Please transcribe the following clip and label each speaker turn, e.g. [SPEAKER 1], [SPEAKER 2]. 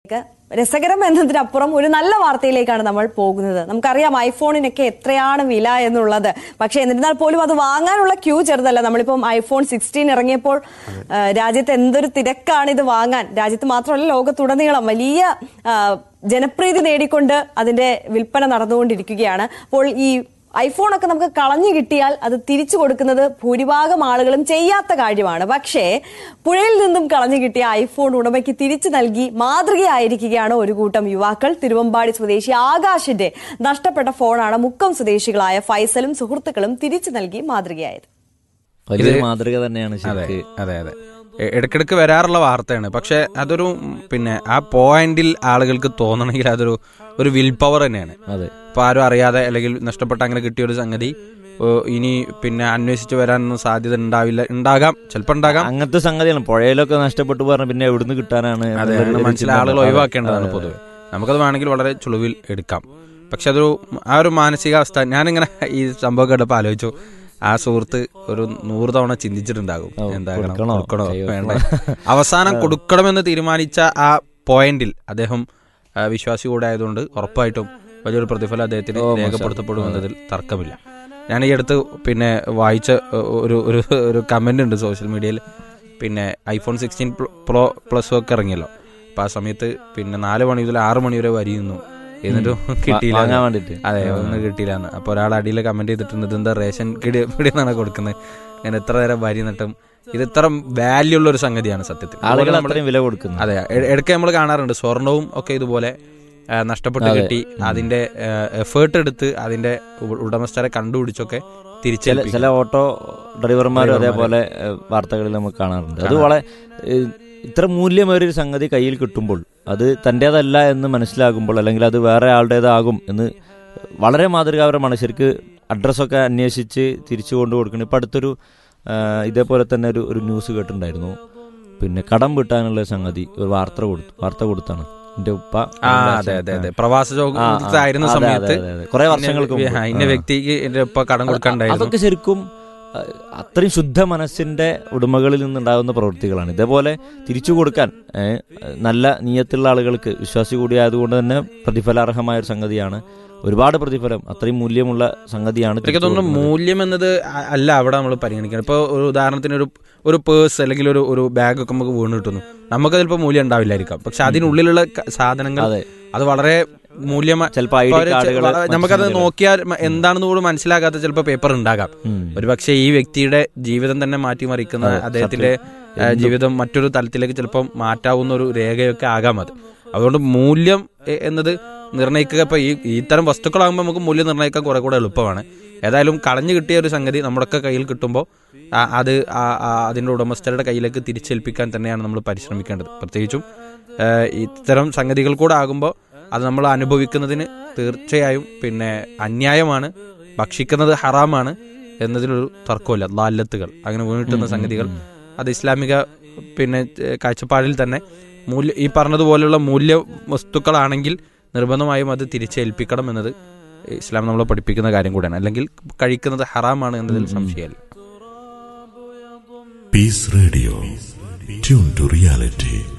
[SPEAKER 1] രസകരം എന്നതിനപ്പുറം ഒരു നല്ല വാർത്തയിലേക്കാണ് നമ്മൾ പോകുന്നത് നമുക്കറിയാം ഐഫോണിനൊക്കെ എത്രയാണ് വില എന്നുള്ളത് പക്ഷേ എന്നിരുന്നാൽ പോലും അത് വാങ്ങാനുള്ള ക്യൂ ചെറുതല്ല നമ്മളിപ്പം ഐഫോൺ സിക്സ്റ്റീൻ ഇറങ്ങിയപ്പോൾ ആ, രാജ്യത്ത് എന്തൊരു തിരക്കാണ് ഇത് വാങ്ങാൻ രാജ്യത്ത് മാത്രമല്ല ലോകത്തുടനീളം വലിയ ആ, ജനപ്രീതി നേടിക്കൊണ്ട് അതിന്റെ വിൽപ്പന നടന്നുകൊണ്ടിരിക്കുകയാണ് അപ്പോൾ ഈ ഐഫോൺ ഒക്കെ നമുക്ക് കളഞ്ഞു കിട്ടിയാൽ അത് തിരിച്ചു കൊടുക്കുന്നത് ഭൂരിഭാഗം ആളുകളും ചെയ്യാത്ത കാര്യമാണ് പക്ഷേ പുഴയിൽ നിന്നും കളഞ്ഞു കിട്ടിയ ഐഫോൺ ഉടമയ്ക്ക് തിരിച്ചു നൽകി മാതൃകയായിരിക്കുകയാണ് ഒരു കൂട്ടം യുവാക്കൾ തിരുവമ്പാടി സ്വദേശി ആകാശിന്റെ നഷ്ടപ്പെട്ട ഫോണാണ് മുക്കം സ്വദേശികളായ ഫൈസലും സുഹൃത്തുക്കളും തിരിച്ചു നൽകി മാതൃകയായത്
[SPEAKER 2] വലിയൊരു മാതൃക തന്നെയാണ്
[SPEAKER 3] അതെ
[SPEAKER 2] ശരിക്ക്
[SPEAKER 3] അതെ അതെ എ- ഇടയ്ക്കിടയ്ക്ക് വരാറുള്ള വാർത്തയാണ് പക്ഷെ അതൊരു ഉം, പിന്നെ ആ പോയിന്റിൽ ആളുകൾക്ക് തോന്നണമെങ്കിൽ അതൊരു ഒരു വിൽ പവർ തന്നെയാണ്
[SPEAKER 2] അതെ
[SPEAKER 3] ഇപ്പൊ ആരും അറിയാതെ അല്ലെങ്കിൽ നഷ്ടപ്പെട്ട അങ്ങനെ കിട്ടിയ ഒരു സംഗതി ഓ, ഇനി പിന്നെ അന്വേഷിച്ച് വരാനൊന്നും സാധ്യത ഉണ്ടാവില്ല ഉണ്ടാകാം ചിലപ്പോൾ ഉണ്ടാകാം
[SPEAKER 2] അങ്ങനത്തെ സംഗതിയാണ് പുഴയിലൊക്കെ നഷ്ടപ്പെട്ടു പറഞ്ഞ പിന്നെ എവിടുന്ന് കിട്ടാനാണ്
[SPEAKER 3] അതെ
[SPEAKER 2] എന്നുള്ളൊരു
[SPEAKER 3] മനസ്സിലെ
[SPEAKER 2] ചിന്ത
[SPEAKER 3] ആളുകൾ
[SPEAKER 2] ഉണ്ട്.
[SPEAKER 3] ഒഴിവാക്കേണ്ടതാണ്
[SPEAKER 2] അതെ,
[SPEAKER 3] പൊതുവെ നമുക്കത് വേണമെങ്കിൽ വളരെ ചുളിവിൽ എടുക്കാം പക്ഷെ അതൊരു ആ ഒരു മാനസികാവസ്ഥ ഞാനിങ്ങനെ ഈ സംഭവം കേട്ടപ്പോൾ ആലോചിച്ചു ആ സുഹൃത്ത് ഒരു നൂറ് തവണ ചിന്തിച്ചിട്ടുണ്ടാകും
[SPEAKER 2] ഓ,
[SPEAKER 3] എന്താകണം
[SPEAKER 2] കൊടുക്കണോ?
[SPEAKER 3] കൊടുക്കണോ
[SPEAKER 2] അയ്യോ.
[SPEAKER 3] വേണ്ട അവസാനം കൊടുക്കണമെന്ന് തീരുമാനിച്ച ആ പോയിന്റിൽ അദ്ദേഹം ആ, വിശ്വാസി കൂടെ ആയതുകൊണ്ട് ഉറപ്പായിട്ടും വലിയൊരു പ്രതിഫലം അദ്ദേഹത്തിന്
[SPEAKER 2] ഓ, മാഷാ.
[SPEAKER 3] രേഖപ്പെടുത്തപ്പെടുമെന്നതിൽ തർക്കമില്ല ഞാൻ ഈ അടുത്ത് പിന്നെ വായിച്ച ഏ, ഒരു ഒരു ഒരു കമന്റ് ഉണ്ട് സോഷ്യൽ മീഡിയയിൽ പിന്നെ ഐഫോൺ സിക്സ്റ്റീൻ പ്രോ പ്ലസ് ഒക്കെ ഇറങ്ങിയല്ലോ അപ്പൊ ആ സമയത്ത് പിന്നെ നാല് മണി മുതൽ ആറ് മണി വരെ വരിയുന്നു എന്നിട്ടും കിട്ടിയില്ല
[SPEAKER 2] വാങ്ങാൻ വേണ്ടിട്ട്
[SPEAKER 3] അതെ ഒന്നും കിട്ടിയില്ല അപ്പൊ ഒരാൾ അടിയിൽ കമന്റ് ചെയ്തിട്ടുണ്ട് ഇതെന്താ റേഷൻ കിടി പിടിയെന്നാണ് കൊടുക്കുന്നത് അങ്ങനെ എത്ര നേരം വരി നട്ടും ഇത് ഇത്ര വാല്യൂ ഉള്ള ഒരു സംഗതിയാണ് സത്യത്തിൽ
[SPEAKER 2] ആളുകൾ
[SPEAKER 3] അതുപോലെ നമ്മള്
[SPEAKER 2] അത്രയും വില കൊടുക്കുന്നു
[SPEAKER 3] അതെ എ- ഇടയ്ക്ക് നമ്മൾ കാണാറുണ്ട് സ്വർണവും ഒക്കെ ഇതുപോലെ ആ, നഷ്ടപ്പെട്ട്
[SPEAKER 2] അതെ.
[SPEAKER 3] കിട്ടി അതിന്റെ എഫേർട്ട് എടുത്ത് അതിന്റെ ഉ- ഉടമസ്ഥരെ കണ്ടുപിടിച്ചൊക്കെ
[SPEAKER 2] ചില
[SPEAKER 3] തിരിച്ചേൽപ്പിക്കും
[SPEAKER 2] ചില ഓട്ടോ ഡ്രൈവർമാരും
[SPEAKER 3] ഡ്രൈവർമാര്.
[SPEAKER 2] അതേപോലെ ഏഹ്, വാർത്തകളിൽ നമുക്ക് കാണാറുണ്ട് അത് വളരെ ഏഹ്, ഇത്ര മൂല്യമേറിയ ഒരു സംഗതി കയ്യിൽ കിട്ടുമ്പോൾ അത് തൻ്റേതല്ല എന്ന് മനസ്സിലാകുമ്പോൾ അല്ലെങ്കിൽ അത് വേറെ ആളുടേതാകും എന്ന് വളരെ മാതൃകാപരമാണ് ശരിക്ക് അഡ്രസ്സൊക്കെ അന്വേഷിച്ച് തിരിച്ചു കൊണ്ടു കൊടുക്കണം ഇപ്പം അടുത്തൊരു ആഹ്, ഇതേപോലെ തന്നെ ഒരു ഒരു ന്യൂസ് കേട്ടിട്ടുണ്ടായിരുന്നു പിന്നെ കടം വീട്ടാനുള്ള സംഗതി ഒരു വാർത്ത കൊടുത്തു വാർത്ത കൊടുത്താണ് എൻ്റെ ഉപ്പ
[SPEAKER 3] ആ അതെ അതെ അതെ പ്രവാസ
[SPEAKER 2] ആ, ആ,
[SPEAKER 3] ആയിരുന്ന
[SPEAKER 2] അതെ,
[SPEAKER 3] സമയത്ത്
[SPEAKER 2] അതെ, അതെ, അതെ. കുറേ വർഷങ്ങൾക്ക്
[SPEAKER 3] ഇന്ന-
[SPEAKER 2] മുമ്പ്.
[SPEAKER 3] ആ, ഇന്ന
[SPEAKER 2] ആ.
[SPEAKER 3] വ്യക്തിക്ക് എന്റെ ഒപ്പം കടം കൊടുക്കണ്ടായിരുന്നു
[SPEAKER 2] അതൊക്കെ ശരിക്കും അഹ്, അത്രയും ശുദ്ധ മനസ്സിന്റെ ഉടമകളിൽ നിന്നുണ്ടാകുന്ന പ്രവൃത്തികളാണ് ഇതേപോലെ തിരിച്ചു കൊടുക്കാൻ ഏഹ്, നല്ല നീയത്തുള്ള ആളുകൾക്ക് വിശ്വാസി കൂടിയായതുകൊണ്ട് തന്നെ പ്രതിഫലാർഹമായ ഒരു സംഗതിയാണ് ഒരുപാട് പ്രതിഫലം അത്രയും മൂല്യമുള്ള സംഗതിയാണ്
[SPEAKER 3] എനിക്ക്
[SPEAKER 2] തിരിച്ചു
[SPEAKER 3] തോന്നുന്നു
[SPEAKER 2] കൊടുക്കുന്നത്.
[SPEAKER 3] മൂല്യം എന്നത് അ- അല്ല അവിടെ നമ്മൾ പരിഗണിക്കണം ഇപ്പോൾ ഒരു ഉദാഹരണത്തിന് ഒരു ഒരു പേഴ്സ് അല്ലെങ്കിൽ ഒരു ഒരു ബാഗ് ഒക്കെ നമുക്ക് വീണ് കിട്ടുന്നു നമുക്ക് ചിലപ്പോൾ മൂല്യം ഉണ്ടാവില്ലായിരിക്കാം പക്ഷെ അതിനുള്ളിലുള്ള ക- സാധനങ്ങൾ
[SPEAKER 2] അതെ
[SPEAKER 3] അത് വളരെ മൂല്യമായി
[SPEAKER 2] ചിലപ്പോൾ ഐ ഡി കാർഡുകൾ
[SPEAKER 3] നമുക്കത് നോക്കിയാൽ മ- എന്താണെന്ന് പോലും മനസ്സിലാകാത്ത ചിലപ്പോൾ പേപ്പർ ഉണ്ടാകാം ഒരു പക്ഷേ ഈ വ്യക്തിയുടെ ജീവിതം തന്നെ മാറ്റിമറിക്കുന്ന
[SPEAKER 2] അതെ,
[SPEAKER 3] അദ്ദേഹത്തിന്റെ
[SPEAKER 2] സത്യം.
[SPEAKER 3] ഏഹ്, ജീവിതം മറ്റൊരു തലത്തിലേക്ക് ചിലപ്പം മാറ്റാവുന്ന ഒരു രേഖയൊക്കെ ആകാം അത് അതുകൊണ്ട് മൂല്യം എ- എന്നത് നിർണ്ണയിക്കുക ഇപ്പൊ ഈ ഇത്തരം വസ്തുക്കളാകുമ്പോൾ നമുക്ക് മൂല്യം നിർണ്ണയിക്കാൻ കുറെ കൂടെ എളുപ്പമാണ് ഏതായാലും കളഞ്ഞു കിട്ടിയ ഒരു സംഗതി നമ്മുടെയൊക്കെ കയ്യിൽ കിട്ടുമ്പോൾ ആ- അത് ആ- ആ അതിന്റെ ഉടമസ്ഥരുടെ കയ്യിലേക്ക് തിരിച്ചേൽപ്പിക്കാൻ തന്നെയാണ് നമ്മൾ പരിശ്രമിക്കേണ്ടത് പ്രത്യേകിച്ചും ഏഹ്, ഇത്തരം സംഗതികൾ കൂടെ ആകുമ്പോൾ അത് നമ്മൾ അനുഭവിക്കുന്നതിന് തീർച്ചയായും പിന്നെ അന്യായമാണ് ഭക്ഷിക്കുന്നത് ഹറാമാണ് എന്നതിലൊരു തർക്കമില്ല ലാല്ലത്തുകൾ അങ്ങനെ വീണിട്ടുന്ന സംഗതികൾ അത് ഇസ്ലാമിക പിന്നെ ഏഹ്, കാഴ്ചപ്പാടിൽ തന്നെ മൂല്യ ഈ പറഞ്ഞതുപോലെയുള്ള മൂല്യ വസ്തുക്കളാണെങ്കിൽ നിർബന്ധമായും അത് തിരിച്ചേൽപ്പിക്കണം എന്നത് ഇസ്ലാം നമ്മളെ പഠിപ്പിക്കുന്ന കാര്യം കൂടെയാണ് അല്ലെങ്കിൽ കഴിക്കുന്നത് ഹറാമാണ് എന്നതിൽ സംശയമല്ല
[SPEAKER 4] Peace Radio. Tune to reality.